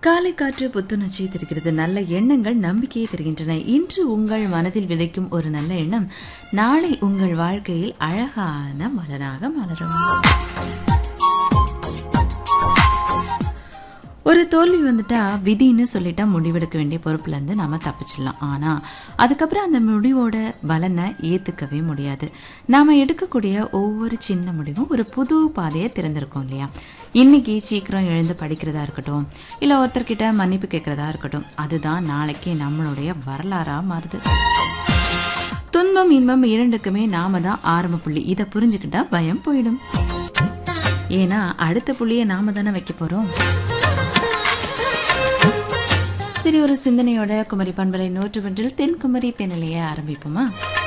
காலை காற்று புத்துணர்ச்சி தருகிறது நல்ல எண்ணங்கள் நம்பிக்கையை தருகின்றன இன்று உங்கள் மனதில் விதைக்கும் ஒரு நல்ல எண்ணம் நாளை உங்கள் வாழ்க்கையில் அழகான மலராக மலரும் ஒரு தோல்வி வந்துட்டா விதின்னு சொல்லிட்டா முடிவெடுக்க வேண்டிய பொறுப்புல இருந்து நாம தப்பிச்சிடலாம் ஆனா அதுக்கப்புறம் அந்த முடிவோட பலனை ஏத்துக்கவே முடியாது நாம எடுக்கக்கூடிய ஒவ்வொரு சின்ன முடிவும் ஒரு புது பாதையை திறந்திருக்கும் இல்லையா இன்னைக்கு சீக்கிரம் எழுந்து படிக்கிறதா இருக்கட்டும் இல்ல ஒருத்தர்கிட்ட மன்னிப்பு கேட்கறதா இருக்கட்டும் அதுதான் நாளைக்கு நம்மளுடைய வரலாறா மாறுது துன்பம் இன்பம் இரண்டுக்குமே நாம தான் ஆரம்ப புள்ளி இதை புரிஞ்சுக்கிட்டா பயம் போயிடும் ஏன்னா அடுத்த புள்ளியை நாம தானே வைக்க போறோம் சரி ஒரு சிந்தனையோட குமரி பண்பலை நூற்று ஒன்றில் தென்குமரி தென்னிலையை ஆரம்பிப்போமா